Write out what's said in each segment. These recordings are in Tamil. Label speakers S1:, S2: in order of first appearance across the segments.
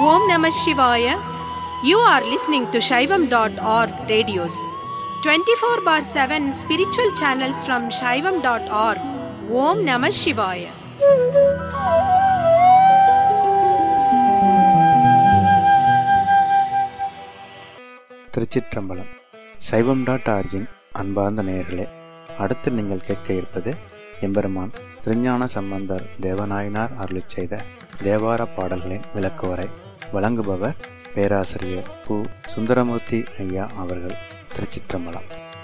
S1: Om Namah Shivaya. You are listening to Shaivam.org radios. 24 bar 7 spiritual channels from Shaivam.org. Om Namah Shivaya.
S2: திருச்சிற்றம்பலம் சைவம் டாட் ஆர்ஜின் அன்பார்ந்த நேயர்களே அடுத்து நீங்கள் கேட்க இருப்பது எம்பெருமான் திருஞான சம்பந்தர் தேவநாயனார் அருளிச் செய்த தேவார பாடல்களின் விளக்குவரை வழங்குபவர் பேராசிரியர் பு சுந்தரமூர்த்தி ஐயா அவர்கள் திருச்சிற்றம்பலம்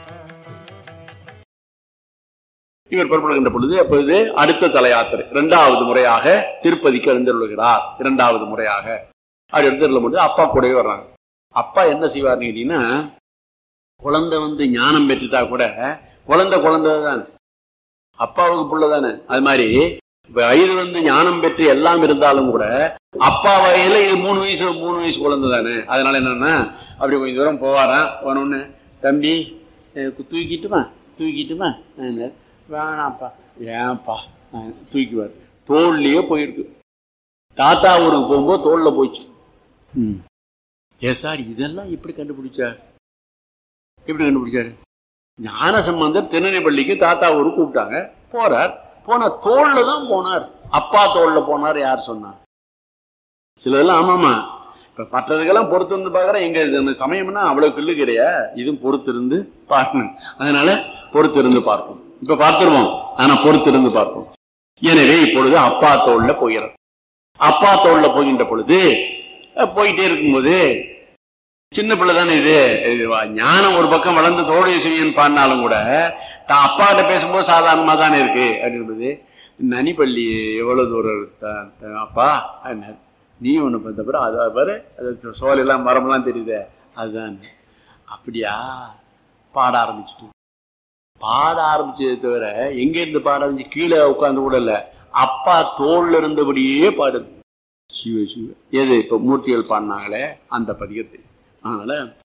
S3: இவர் புறப்படுகின்ற பொழுது அப்பொழுது அடுத்த தல யாத்திரை இரண்டாவது முறையாக திருப்பதிக்கு எழுந்தருளுகிறார் இரண்டாவது முறையாக அப்படி எழுந்தருளும் பொழுது அப்பா கூடவே வர்றாங்க அப்பா என்ன செய்வார்னு கேட்டீங்கன்னா குழந்தை வந்து ஞானம் பெற்றுட்டா கூட குழந்தை குழந்தை தானே அப்பாவுக்கு புள்ள தானே அது மாதிரி வயது வந்து ஞானம் பெற்று எல்லாம் இருந்தாலும் கூட அப்பா வகையில இது மூணு வயசு மூணு வயசு குழந்தை தானே அதனால என்னன்னா அப்படி கொஞ்சம் தூரம் போவாராம் போனோன்னு தம்பி எனக்கு தூக்கிட்டுமா தூக்கிட்டுமா நான் வேணாம்ப்பா ஏன்ப்பா நான் தூக்கிவார் தோல்லையே போயிருக்கு தாத்தா ஊருக்கு போகும்போது தோல்ல போச்சு ம் ஏ சார் இதெல்லாம் எப்படி கண்டுபிடிச்சார் எப்படி கண்டுபிடிச்சாரு ஞான சம்பந்தர் திருநெல்வேலிக்கு தாத்தா ஊருக்கு கூப்பிட்டாங்க போறார் போன தோல்ல தான் போனார் அப்பா தோல்ல போனார் யார் சொன்னார் சிலதெல்லாம் ஆமாமா இப்ப மற்றதுக்கெல்லாம் பொறுத்து இருந்து பாக்குறேன் எங்க இது சமயம்னா அவ்வளவு கிள்ளுக்கிறையா இதுவும் பொறுத்து இருந்து பார்க்கணும் அதனால பொறுத்து இருந்து பார்ப்போம் இப்ப பார்த்துருவோம் ஆனா பொறுத்து இருந்து பார்ப்போம் எனவே இப்பொழுது அப்பா தோல்ல போகிறார் அப்பா தோல்ல போகின்ற பொழுது அஹ், போயிட்டே இருக்கும்போது சின்ன பிள்ளை தானே இது இது வா- ஞானம் ஒரு பக்கம் வளர்ந்து தோடைய சிவியன் பாடினாலும் கூட தான் அப்பா கிட்ட பேசும்போது சாதாரணமா தானே இருக்கு அப்படின்றது நனிப்பள்ளி எவ்வளவு தூரம் த- த- அப்பா அப்படின்னாரு. நீ ஒண்ணு பார்த்த பிறகு அது பாரு அது சோலையெல்லாம் மரமெல்லாம் தெரியுதே அதுதான் அப்படியா பாட ஆரம்பிச்சுட்டு பாட ஆரம்பிச்சதை தவிர எங்க இருந்து பாட ஆரம்பிச்சு கீழே உட்கார்ந்து கூட இல்ல அப்பா தோல்ல இருந்தபடியே பாடுது சிவ சிவ எது இப்ப மூர்த்திகள் பாடினாங்களே அந்த பதிகத்தை அதனால